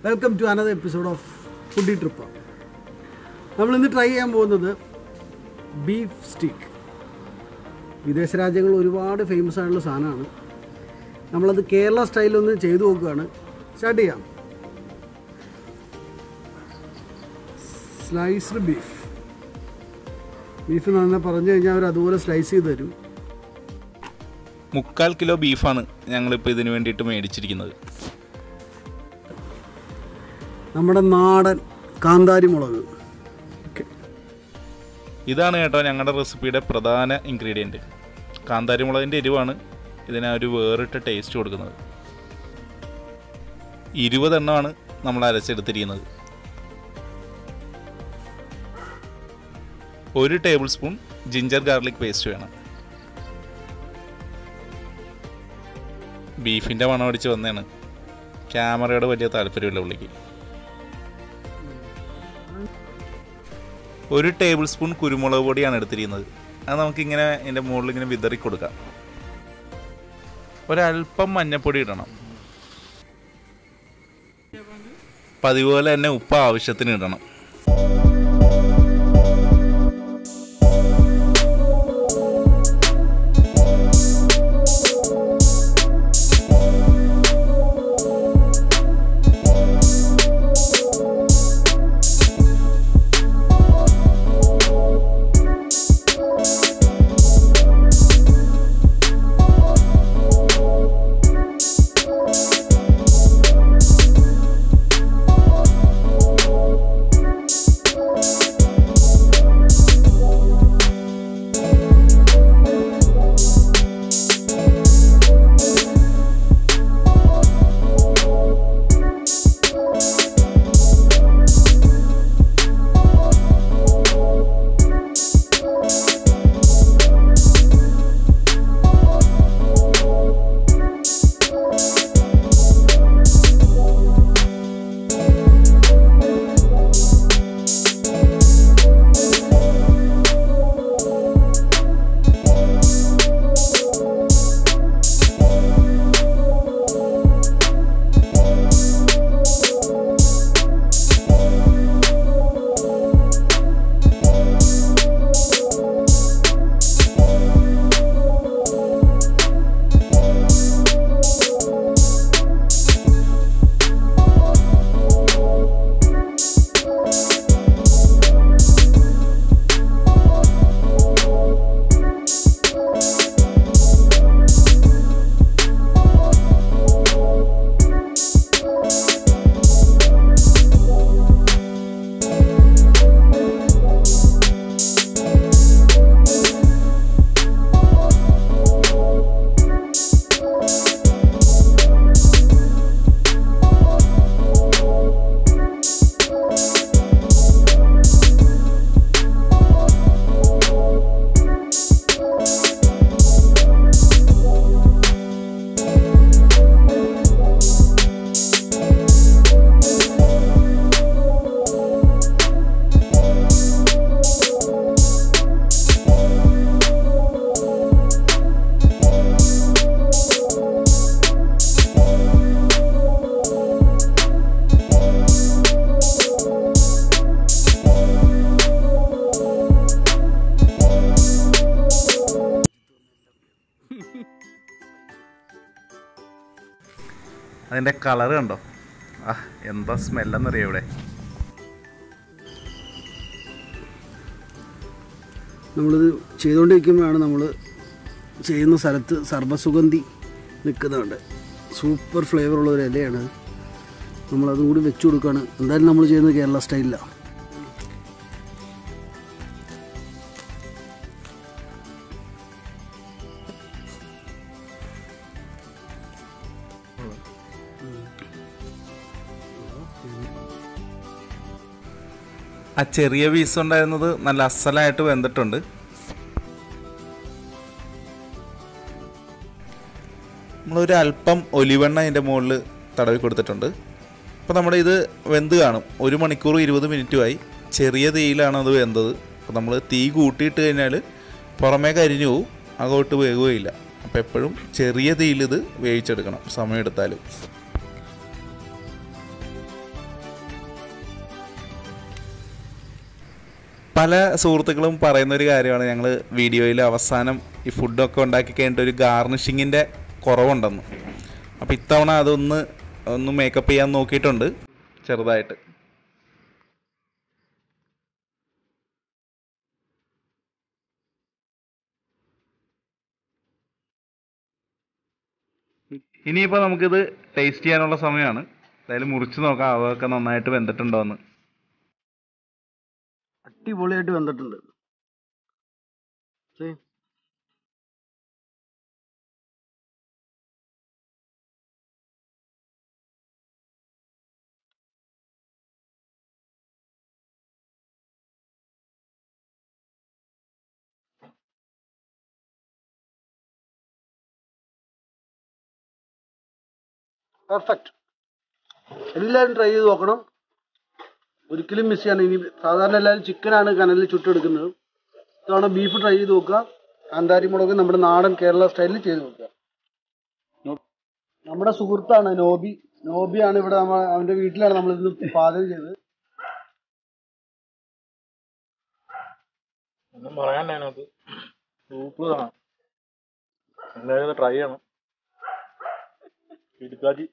Welcome to another episode of foodie trip നമ്മളിന്ന് try ചെയ്യാൻ പോകുന്നത് ബീഫ് സ്റ്റീക്ക് വിദേശ രാജ്യങ്ങളിൽ ഒരുപാട് ഫേമസ് ആയിട്ടുള്ള സാധനമാണ് നമ്മളത് കേരള സ്റ്റൈലൊന്ന് ചെയ്തു നോക്കുകയാണ് സ്റ്റാർട്ട് ചെയ്യാം സ്ലൈസ്ഡ് ബീഫ് ബീഫ് നന്നായി പറഞ്ഞു കഴിഞ്ഞാൽ അവർ അതുപോലെ സ്ലൈസ് ചെയ്ത് തരും മുക്കാൽ കിലോ ബീഫാണ് ഞങ്ങളിപ്പോൾ ഇതിന് വേണ്ടിയിട്ട് മേടിച്ചിരിക്കുന്നത് നമ്മുടെ നാടൻ കാന്താരി മുളക് ഇതാണ് കേട്ടോ ഞങ്ങളുടെ റെസിപ്പിയുടെ പ്രധാന ഇൻഗ്രീഡിയൻറ്റ് കാന്താരി മുളകിൻ്റെ എരിവാണ് ഇതിന് ഒരു വേറിട്ട ടേസ്റ്റ് കൊടുക്കുന്നത് ഇരുപതെണ്ണമാണ് നമ്മൾ അരച്ചെടുത്തിരിക്കുന്നത് ഒരു table spoon ginger garlic paste വേണം ബീഫിൻ്റെ മണം അടിച്ച് വന്നതാണ് ക്യാമറയോട് വലിയ താല്പര്യമില്ല പുള്ളിക്ക് ഒരു ടേബിൾ സ്പൂൺ കുരുമുളക് പൊടിയാണ് എടുത്തിരിക്കുന്നത് അത് നമുക്കിങ്ങനെ ഇതിൻ്റെ മുകളിൽ ഇങ്ങനെ വിതറി കൊടുക്കാം ഒരല്പം മഞ്ഞപ്പൊടി ഇടണം പതിവ് പോലെ തന്നെ ഉപ്പ് ആവശ്യത്തിന് ഇടണം അതിൻ്റെ കളർ കണ്ടോ ആ എന്താ സ്മെല്ലെന്നറിയോ ഇവിടെ നമ്മളിത് ചെയ്തുകൊണ്ടിരിക്കുമ്പോഴാണ് നമ്മൾ ചെയ്യുന്ന സ്ഥലത്ത് സർവ്വസുഗന്ധി നിൽക്കുന്നുണ്ട് സൂപ്പർ ഫ്ലേവറുള്ള ഒരു ഇലയാണ് നമ്മളതും കൂടി വെച്ചു കൊടുക്കുകയാണ് എന്തായാലും നമ്മൾ ചെയ്യുന്നത് കേരള സ്റ്റൈലിലാണ് ആ ചെറിയ പീസ് ഉണ്ടായിരുന്നത് നല്ല അസലായിട്ട് വെന്തിട്ടുണ്ട് നമ്മളൊരു അല്പം ഒലിവെണ്ണ അതിൻ്റെ മുകളിൽ തടവി കൊടുത്തിട്ടുണ്ട് അപ്പോൾ നമ്മുടെ ഇത് വെന്ത് കാണും ഒരു മണിക്കൂർ ഇരുപത് മിനിറ്റുമായി ചെറിയ തീയിലാണ് അത് വെന്തത് അപ്പോൾ നമ്മൾ തീ കൂട്ടിയിട്ട് കഴിഞ്ഞാൽ പുറമേ കരിഞ്ഞു പോവും അകോട്ട് വേകുകയില്ല അപ്പോൾ എപ്പോഴും ചെറിയ തീയിൽ ഇത് വേവിച്ചെടുക്കണം സമയമെടുത്താലും പല സുഹൃത്തുക്കളും പറയുന്ന ഒരു കാര്യമാണ് ഞങ്ങൾ വീഡിയോയിൽ അവസാനം ഈ ഫുഡൊക്കെ ഉണ്ടാക്കി കഴിഞ്ഞിട്ട് ഒരു ഗാർണിഷിങ്ങിൻ്റെ കുറവുണ്ടെന്ന് അപ്പോൾ ഇത്തവണ അതൊന്ന് ഒന്ന് മേക്കപ്പ് ചെയ്യാൻ നോക്കിയിട്ടുണ്ട് ചെറുതായിട്ട് ഇനിയിപ്പോൾ നമുക്കിത് ടേസ്റ്റ് ചെയ്യാനുള്ള സമയമാണ് എന്തായാലും മുറിച്ച് നോക്കാം അവയൊക്കെ നന്നായിട്ട് വെന്തിട്ടുണ്ടോ എന്ന് അടിപൊളിയായിട്ട് വെന്തിട്ടുണ്ട് See? പെർഫെക്റ്റ് എല്ലാവരും ട്രൈ ചെയ്ത് നോക്കണം ഒരിക്കലും മിസ് ചെയ്യണം ഇനി സാധാരണ എല്ലാവരും ചിക്കനാണ് കനലിൽ ചുട്ടെടുക്കുന്നത് ഇത്തവണ ബീഫ് ട്രൈ ചെയ്ത് നോക്കുക കാന്താരി മുളക് നമ്മുടെ നാടൻ കേരള സ്റ്റൈലിൽ ചെയ്ത് നോക്കുക നമ്മുടെ സുഹൃത്താണ് നോബി നോബിയാണ് ഇവിടെ നമ്മ അവന്റെ വീട്ടിലാണ് നമ്മൾ ഇന്ന് പാചകം ചെയ്തത് ഒന്നും പറയാനില്ല അതിനകത്ത് സൂപ്പറാണ് എല്ലാവരും ഇത് ട്രൈ ചെയ്യണം ഇടുക്കാച്ചി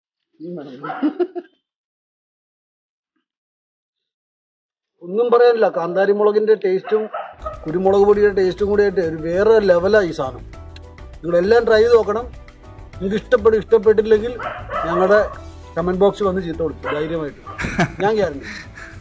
ഒന്നും പറയാനില്ല കാന്താരി മുളകിന്റെ ടേസ്റ്റും കുരുമുളക് പൊടിയുടെ ടേസ്റ്റും കൂടി ആയിട്ട് ഒരു വേറെ ലെവലാണ് ഈ സാധനം നിങ്ങളെല്ലാം ട്രൈ ചെയ്ത് നോക്കണം നിങ്ങൾക്ക് ഇഷ്ടപ്പെടും ഇഷ്ടപ്പെട്ടില്ലെങ്കിൽ ഞങ്ങളുടെ കമന്റ് ബോക്സിൽ വന്ന് ചീത്ത കൊടുക്കും ധൈര്യമായിട്ട് ഞാൻ ഗ്യാരണ്ടി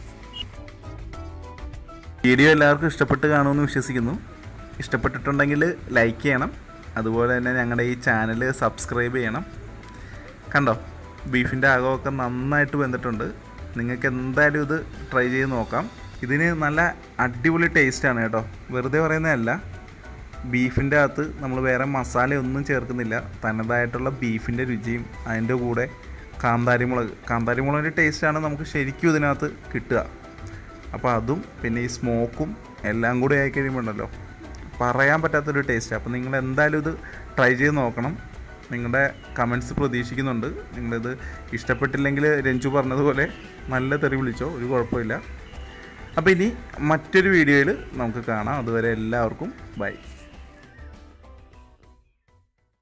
വീഡിയോ എല്ലാവർക്കും ഇഷ്ടപ്പെട്ട് കാണുമെന്ന് വിശ്വസിക്കുന്നു ഇഷ്ടപ്പെട്ടിട്ടുണ്ടെങ്കിൽ ലൈക്ക് ചെയ്യണം അതുപോലെ തന്നെ ഞങ്ങളുടെ ഈ ചാനൽ സബ്സ്ക്രൈബ് ചെയ്യണം കണ്ടോ ബീഫിൻ്റെ അകമൊക്കെ നന്നായിട്ട് വെന്തിട്ടുണ്ട് നിങ്ങൾക്ക് എന്തായാലും ഇത് ട്രൈ ചെയ്ത് നോക്കാം ഇതിന് നല്ല അടിപൊളി ടേസ്റ്റാണ് കേട്ടോ വെറുതെ പറയുന്നതല്ല ബീഫിൻ്റെ അകത്ത് നമ്മൾ വേറെ മസാലയൊന്നും ചേർക്കുന്നില്ല തനതായിട്ടുള്ള ബീഫിൻ്റെ രുചിയും അതിൻ്റെ കൂടെ കാന്താരി മുളക് കാന്താരി മുളകിൻ്റെ ടേസ്റ്റാണ് നമുക്ക് ശരിക്കും ഇതിനകത്ത് കിട്ടുക അപ്പോൾ അതും പിന്നെ ഈ സ്മോക്കും എല്ലാം കൂടി ആയി കഴിയുമ്പോണ്ടല്ലോ പറയാൻ പറ്റാത്തൊരു ടേസ്റ്റ് അപ്പോൾ നിങ്ങൾ എന്തായാലും ഇത് ട്രൈ ചെയ്ത് നോക്കണം നിങ്ങളുടെ കമൻസ് പ്രതീക്ഷിക്കുന്നുണ്ട് നിങ്ങളിത് ഇഷ്ടപ്പെട്ടില്ലെങ്കിൽ രഞ്ജു പറഞ്ഞതുപോലെ നല്ല തെറി വിളിച്ചോ ഒരു കുഴപ്പമില്ല അപ്പോൾ ഇനി മറ്റൊരു വീഡിയോയിൽ നമുക്ക് കാണാം അതുവരെ എല്ലാവർക്കും ബൈ